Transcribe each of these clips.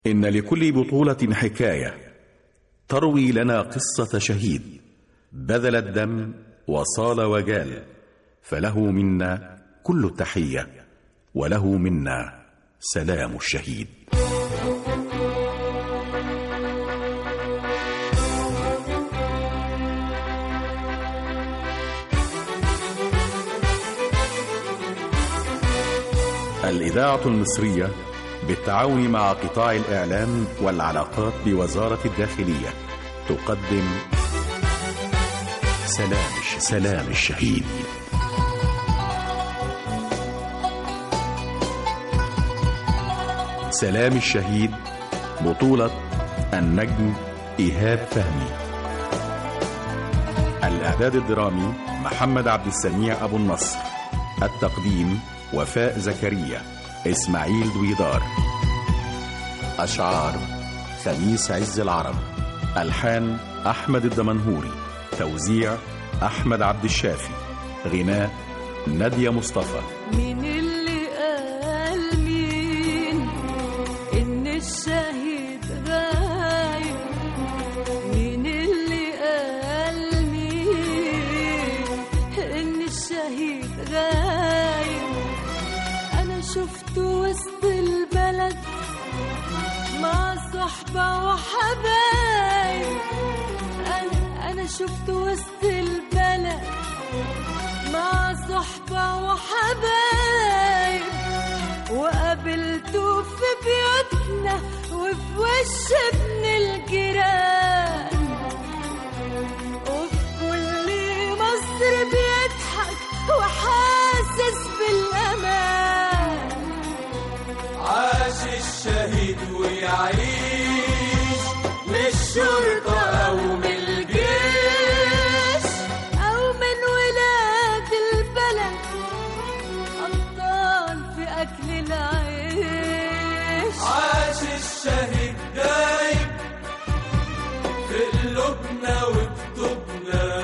إن لكل بطولة حكاية تروي لنا قصة شهيد بذل الدم وصال وجال فله منا كل التحية وله منا سلام الشهيد الإذاعة المصرية بالتعاون مع قطاع الإعلام والعلاقات بوزارة الداخلية تقدم سلام سلام الشهيد سلام الشهيد بطولة النجم إيهاب فهمي الإعداد الدرامي محمد عبد السميع أبو النصر التقديم وفاء زكريا إسماعيل دويدار أشعار خميس عز العرب ألحان أحمد الدمنهوري توزيع أحمد عبد الشافي غناء نادية مصطفى مين اللي قال مين ان الشهيد غايب مين اللي قال مين ان الشهيد غايب انا شفته وسط البلد مع صحبة وحبايب انا انا شفته وسط البلد مع صحبة وحبايب وقابلته في بيوتنا وفي وش ابن الجيران وفي كل مصر بيضحك وحاسس بالأمان عاش الشهيد ويعيش للشرطة أو من الجيش أو من ولاد البلد أبطال في أكل العيش عاش الشهيد دايب في قلوبنا وكتبنا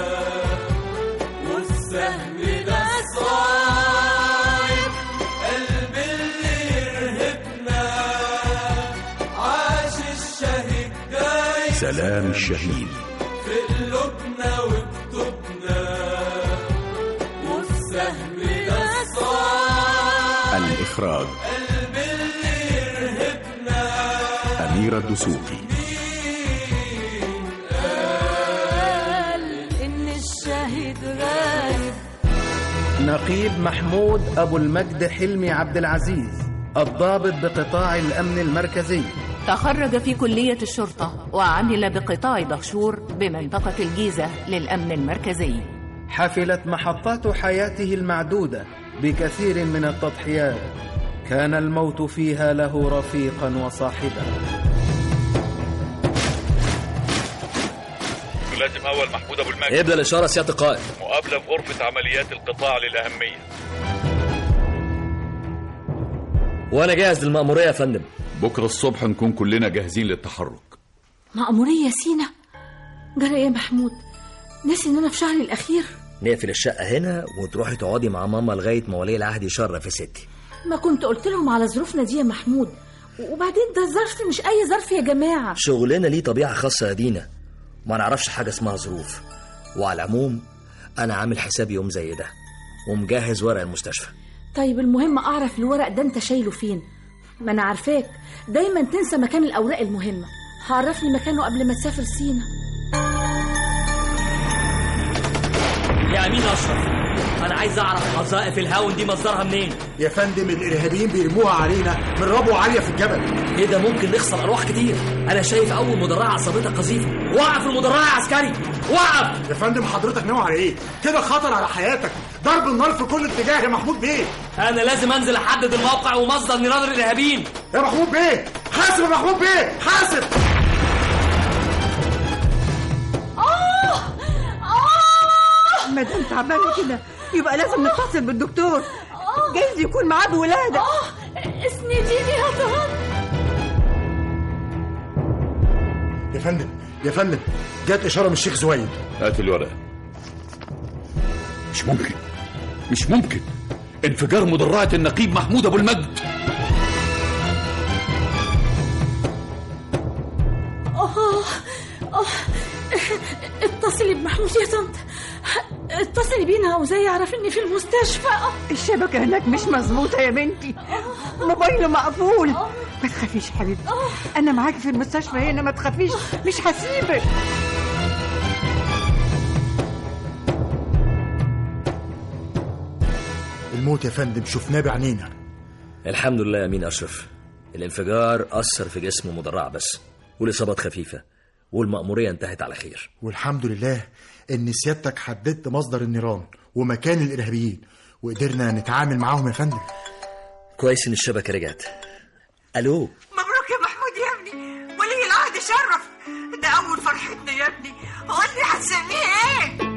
والسهم ده الصايب قلب اللي يرهبنا عاش الشهيد دايب سلام الشهيد في قلوبنا وكتبنا والسهم ده الصايب الإخراج قلب اللي يرهبنا أميرة الدسوقي قال إن الشهيد غايب نقيب محمود أبو المجد حلمي عبد العزيز الضابط بقطاع الأمن المركزي تخرج في كلية الشرطة وعمل بقطاع دهشور بمنطقة الجيزة للأمن المركزي حفلت محطات حياته المعدودة بكثير من التضحيات كان الموت فيها له رفيقا وصاحبا ملازم اول محمود ابو المجد ابدا الاشاره سياده القائد مقابله في غرفه عمليات القطاع للاهميه وانا جاهز للمأموريه يا فندم بكرة الصبح نكون كلنا جاهزين للتحرك مأمورية سينا جرى ايه يا محمود ناسي ان انا في شهري الاخير نقفل الشقه هنا وتروحي تقعدي مع ماما لغايه ما ولي العهد يشرف يا ستي ما كنت قلت لهم على ظروفنا دي يا محمود وبعدين ده ظرف مش اي ظرف يا جماعه شغلنا ليه طبيعه خاصه يا دينا ما نعرفش حاجه اسمها ظروف وعلى العموم انا عامل حساب يوم زي ده ومجهز ورق المستشفى طيب المهم اعرف الورق ده انت شايله فين ما انا عارفاك دايما تنسى مكان الاوراق المهمه عرفني مكانه قبل ما تسافر سينا يا امين اشرف انا عايز اعرف وظائف الهاون دي مصدرها منين يا فندم الارهابيين بيرموها علينا من ربوة عاليه في الجبل ايه ده ممكن نخسر ارواح كتير انا شايف اول مدرعه عصبيتها قذيفه وقف المدرعه يا عسكري وقف يا فندم حضرتك ناوي على ايه كده خطر على حياتك ضرب النار في كل اتجاه يا محمود بيه انا لازم انزل احدد الموقع ومصدر نيران الارهابيين يا محمود بيه حاسب يا محمود بيه حاسب ما دام تعبانه كده يبقى لازم نتصل بالدكتور جايز يكون معاه بولاده اسنديني يا طهر يا فندم يا فندم جت اشاره من الشيخ زويد هات الورقة مش ممكن مش ممكن انفجار مدرعة النقيب محمود أبو المجد اتصلي بمحمود يا طنط اتصلي بينا وزي يعرف اني في المستشفى الشبكة هناك مش مظبوطة يا بنتي موبايله مقفول ما تخافيش حبيبتي أنا معاكي في المستشفى هنا ما تخافيش مش هسيبك الموت يا فندم شفناه بعينينا الحمد لله يا امين اشرف الانفجار اثر في جسم مدرع بس والاصابات خفيفه والمأمورية انتهت على خير والحمد لله ان سيادتك حددت مصدر النيران ومكان الارهابيين وقدرنا نتعامل معاهم يا فندم كويس ان الشبكة رجعت الو مبروك يا محمود يا ابني ولي العهد شرف ده أول فرحتنا يا ابني قول لي هتسميه إيه؟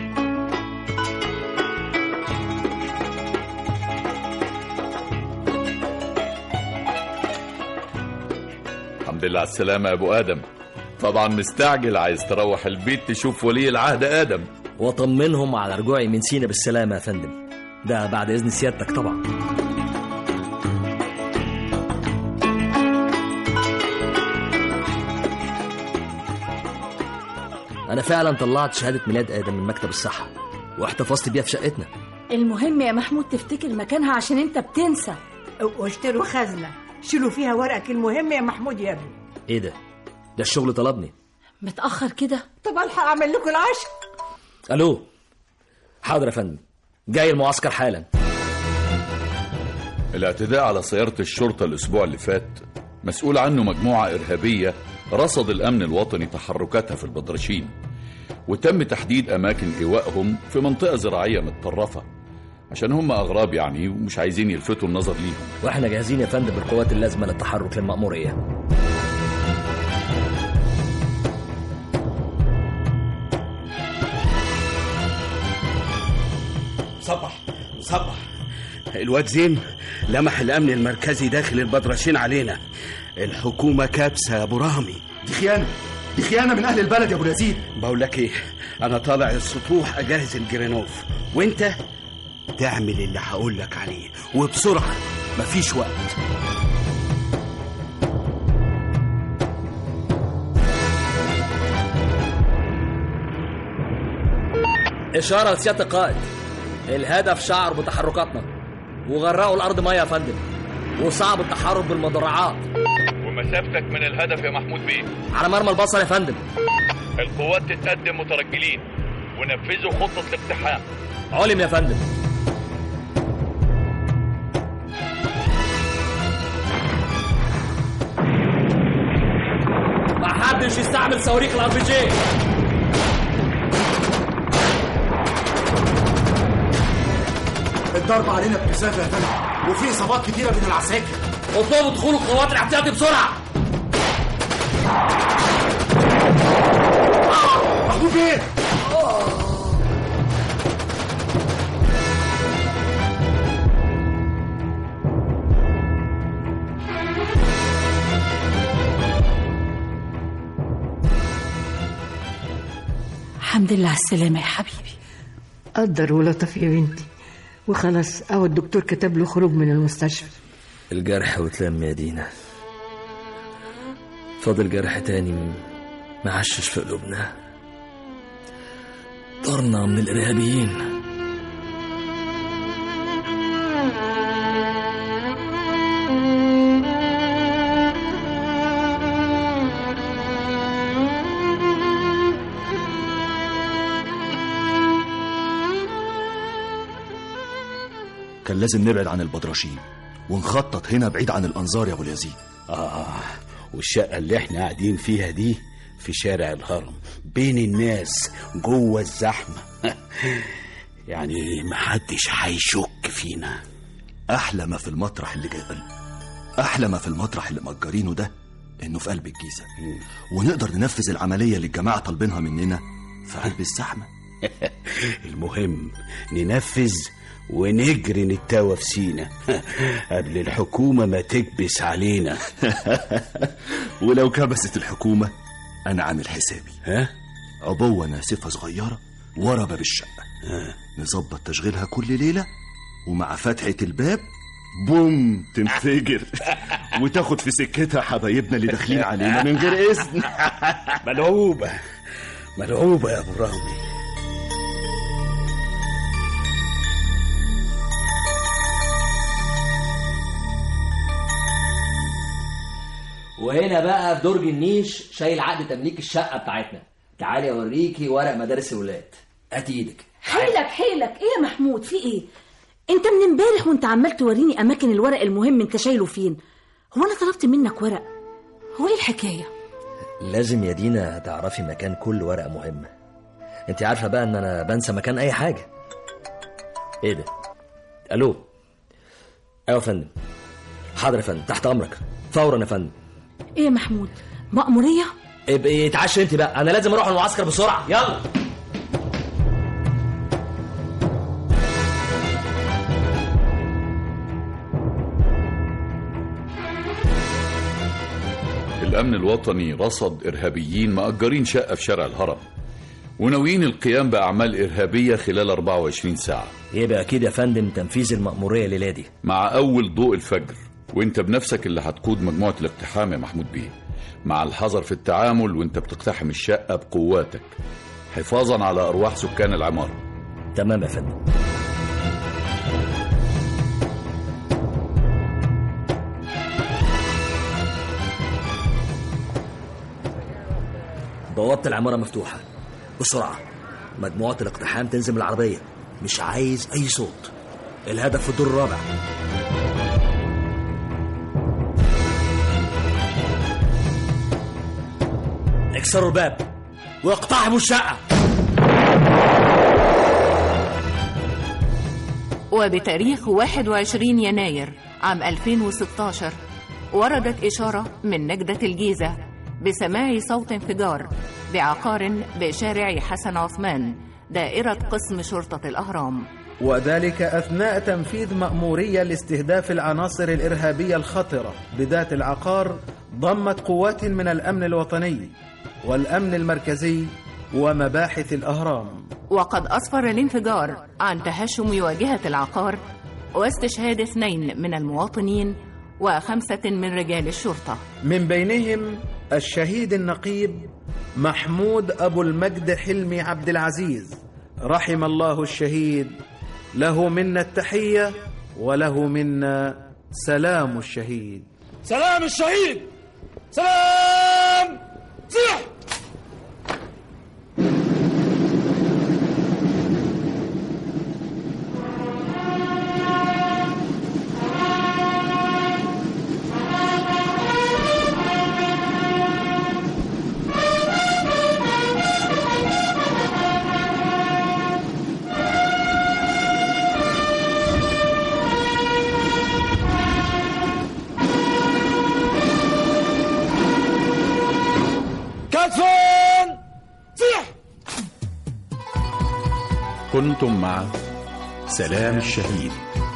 الحمد لله على السلامة يا أبو آدم طبعا مستعجل عايز تروح البيت تشوف ولي العهد آدم واطمنهم على رجوعي من سينا بالسلامة يا فندم ده بعد إذن سيادتك طبعا أنا فعلا طلعت شهادة ميلاد آدم من مكتب الصحة واحتفظت بيها في شقتنا المهم يا محمود تفتكر مكانها عشان انت بتنسى قلت له خزنة شيلوا فيها ورقك المهم يا محمود يا ابني إيه ده؟ ده الشغل طلبني متأخر كده طب الحق أعمل لكم العشاء ألو حاضر يا فندم جاي المعسكر حالا الاعتداء على سيارة الشرطة الأسبوع اللي فات مسؤول عنه مجموعة إرهابية رصد الأمن الوطني تحركاتها في البدرشين وتم تحديد أماكن إيوائهم في منطقة زراعية متطرفة عشان هم أغراب يعني ومش عايزين يلفتوا النظر ليهم واحنا جاهزين يا فندم بالقوات اللازمة للتحرك للمأمورية صبح صبح الواد زين لمح الامن المركزي داخل البدرشين علينا الحكومه كابسه يا ابو رامي دي خيانة دي خيانة من أهل البلد يا أبو يزيد بقول لك ايه انا طالع السطوح اجهز الجرانوف وانت تعمل اللي هقول لك عليه وبسرعه مفيش وقت إشارة لسيادة القائد الهدف شعر بتحركاتنا وغرقوا الأرض مية يا فندم وصعب التحرك بالمدرعات ومسافتك من الهدف يا محمود بيه على مرمى البصر يا فندم القوات تتقدم مترجلين ونفذوا خطة الاقتحام علم يا فندم ما حدش يستعمل صواريخ الار بي جي الضرب علينا بكثافة يا فندم وفي إصابات كتيرة من العساكر اطلبوا دخول القوات الاحتياطي بسرعة محمود بيه الحمد لله على السلامة يا حبيبي قدر ولطف يا بنتي وخلاص أهو الدكتور كتب له خروج من المستشفى الجرح وتلم يا دينا فاضل جرح تاني معشش في قلوبنا طرنا من الإرهابيين كان لازم نبعد عن البدرشين ونخطط هنا بعيد عن الأنظار يا أبو اليزيد اه والشقه اللي احنا قاعدين فيها دي في شارع الهرم بين الناس جوه الزحمه يعني محدش هيشك فينا أحلى ما في المطرح اللي جاي أحلى ما في المطرح اللي مأجرينه ده إنه في قلب الجيزة ونقدر ننفذ العملية اللي الجماعة طالبينها مننا في قلب الزحمة المهم ننفذ ونجري نتاوى في سينا قبل الحكومة ما تكبس علينا ولو كبست الحكومة أنا عامل حسابي ها؟ عبوة ناسفة صغيرة ورا باب الشقة نظبط تشغيلها كل ليلة ومع فتحة الباب بوم تنفجر وتاخد في سكتها حبايبنا اللي داخلين علينا من غير إذن ملعوبة ملعوبة يا أبو رامي وهنا بقى في درج النيش شايل عقد تمليك الشقه بتاعتنا تعالي اوريكي ورق مدارس الولاد هاتي ايدك حيلك حيلك ايه يا محمود في ايه انت من امبارح وانت عمال توريني اماكن الورق المهم انت شايله فين هو انا طلبت منك ورق هو ايه الحكايه لازم يا دينا تعرفي مكان كل ورقه مهمه انت عارفه بقى ان انا بنسى مكان اي حاجه ايه ده الو ايوه يا فندم حاضر يا فندم تحت امرك فورا يا فندم ايه يا محمود مأمورية ابقي اتعشى انت بقى انا لازم اروح المعسكر بسرعه يلا الأمن الوطني رصد إرهابيين مأجرين شقة في شارع الهرم وناويين القيام بأعمال إرهابية خلال 24 ساعة يبقى أكيد يا فندم تنفيذ المأمورية الليلة دي مع أول ضوء الفجر وانت بنفسك اللي هتقود مجموعة الاقتحام يا محمود بيه مع الحذر في التعامل وانت بتقتحم الشقة بقواتك حفاظا على أرواح سكان العمارة تمام يا فندم بوابة العمارة مفتوحة بسرعة مجموعة الاقتحام تنزل من العربية مش عايز أي صوت الهدف في الدور الرابع اكسروا الباب واقتحموا الشقة وبتاريخ 21 يناير عام 2016 وردت إشارة من نجدة الجيزة بسماع صوت انفجار بعقار بشارع حسن عثمان دائرة قسم شرطة الأهرام وذلك أثناء تنفيذ مأمورية لاستهداف العناصر الإرهابية الخطرة بذات العقار ضمت قوات من الأمن الوطني والأمن المركزي ومباحث الأهرام وقد أسفر الانفجار عن تهشم واجهة العقار واستشهاد اثنين من المواطنين وخمسة من رجال الشرطة من بينهم الشهيد النقيب محمود أبو المجد حلمي عبد العزيز رحم الله الشهيد له منا التحية وله منا سلام الشهيد سلام الشهيد سلام صيح كتفون صيح كنتم مع سلام الشهيد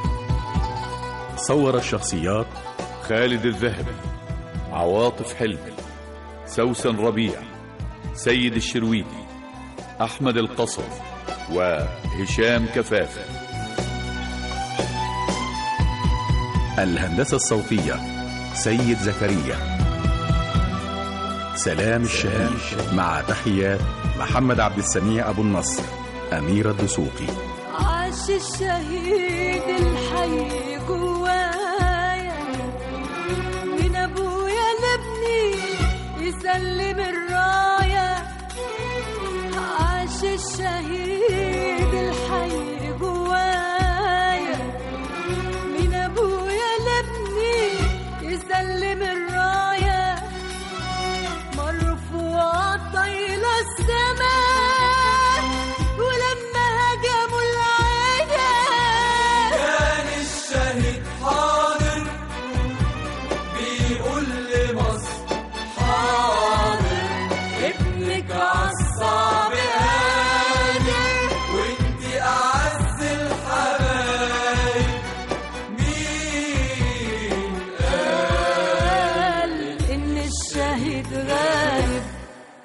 صور الشخصيات خالد الذهبي عواطف حلمي سوسن ربيع سيد الشرويدي أحمد القصر وهشام كفافة الهندسة الصوتية سيد زكريا سلام الشهيد مع تحيات محمد عبد السميع أبو النصر أمير الدسوقي عاش الشهيد الحي جواه